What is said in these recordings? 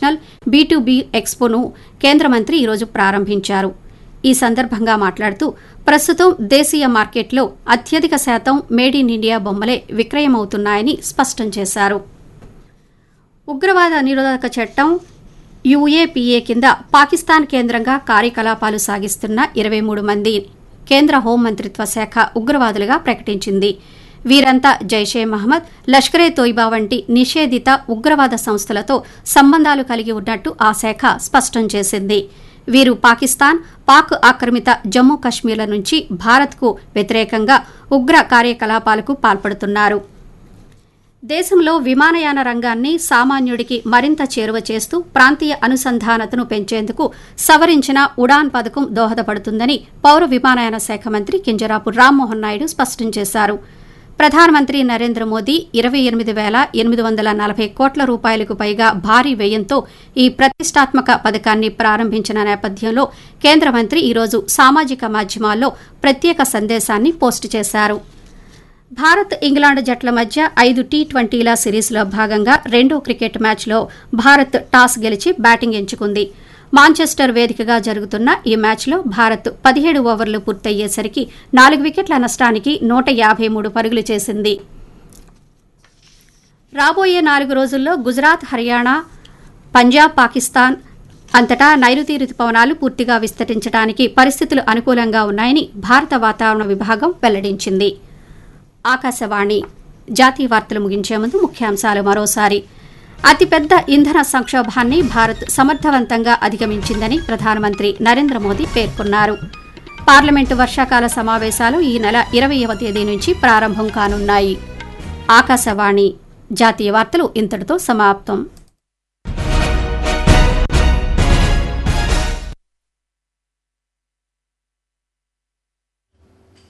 international be B ఎక్స్పోను కేంద్ర మంత్రి ఈరోజు ప్రారంభించారు ఈ సందర్భంగా మాట్లాడుతూ ప్రస్తుతం దేశీయ మార్కెట్లో అత్యధిక శాతం మేడ్ ఇన్ ఇండియా బొమ్మలే విక్రయమవుతున్నాయని స్పష్టం చేశారు ఉగ్రవాద నిరోధక చట్టం యుఏపీఏ కింద పాకిస్తాన్ కేంద్రంగా కార్యకలాపాలు సాగిస్తున్న ఇరవై మూడు మంది కేంద్ర హోంమంత్రిత్వ శాఖ ఉగ్రవాదులుగా ప్రకటించింది వీరంతా జైషే మహమ్మద్ లష్కరే తోయిబా వంటి నిషేధిత ఉగ్రవాద సంస్థలతో సంబంధాలు కలిగి ఉన్నట్టు ఆ శాఖ స్పష్టం చేసింది వీరు పాకిస్తాన్ పాక్ ఆక్రమిత జమ్మూ కశ్మీర్ల నుంచి భారత్కు వ్యతిరేకంగా ఉగ్ర కార్యకలాపాలకు పాల్పడుతున్నారు దేశంలో విమానయాన రంగాన్ని సామాన్యుడికి మరింత చేరువ చేస్తూ ప్రాంతీయ అనుసంధానతను పెంచేందుకు సవరించిన ఉడాన్ పథకం దోహదపడుతుందని పౌర విమానయాన శాఖ మంత్రి కింజరాపు రామ్మోహన్ నాయుడు స్పష్టం చేశారు ప్రధానమంత్రి నరేంద్ర మోదీ ఇరవై ఎనిమిది వేల ఎనిమిది వందల నలభై కోట్ల రూపాయలకు పైగా భారీ వ్యయంతో ఈ ప్రతిష్టాత్మక పథకాన్ని ప్రారంభించిన నేపథ్యంలో కేంద్ర మంత్రి ఈరోజు సామాజిక మాధ్యమాల్లో ప్రత్యేక సందేశాన్ని పోస్టు చేశారు భారత్ ఇంగ్లాండ్ జట్ల మధ్య ఐదు టీ ట్వంటీల సిరీస్లో భాగంగా రెండో క్రికెట్ మ్యాచ్లో భారత్ టాస్ గెలిచి బ్యాటింగ్ ఎంచుకుంది మాంచెస్టర్ వేదికగా జరుగుతున్న ఈ మ్యాచ్లో భారత్ పదిహేడు ఓవర్లు పూర్తయ్యేసరికి నాలుగు వికెట్ల నష్టానికి నూట యాభై మూడు పరుగులు చేసింది రాబోయే నాలుగు రోజుల్లో గుజరాత్ హర్యానా పంజాబ్ పాకిస్తాన్ అంతటా నైరుతి రుతుపవనాలు పూర్తిగా విస్తరించడానికి పరిస్థితులు అనుకూలంగా ఉన్నాయని భారత వాతావరణ విభాగం వెల్లడించింది ఆకాశవాణి జాతీయ వార్తలు ముగించే ముందు ముఖ్యాంశాలు మరోసారి అతిపెద్ద ఇంధన సంక్షోభాన్ని భారత్ సమర్థవంతంగా అధిగమించిందని ప్రధానమంత్రి నరేంద్ర మోదీ పేర్కొన్నారు పార్లమెంటు వర్షాకాల సమావేశాలు ఈ నెల ఇరవయవ తేదీ నుంచి ప్రారంభం కానున్నాయి ఆకాశవాణి జాతీయ వార్తలు ఇంతటితో సమాప్తం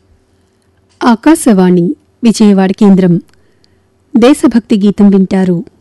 ఆకాశవాణి విజయవాడ కేంద్రం దేశభక్తి గీతం వింటారు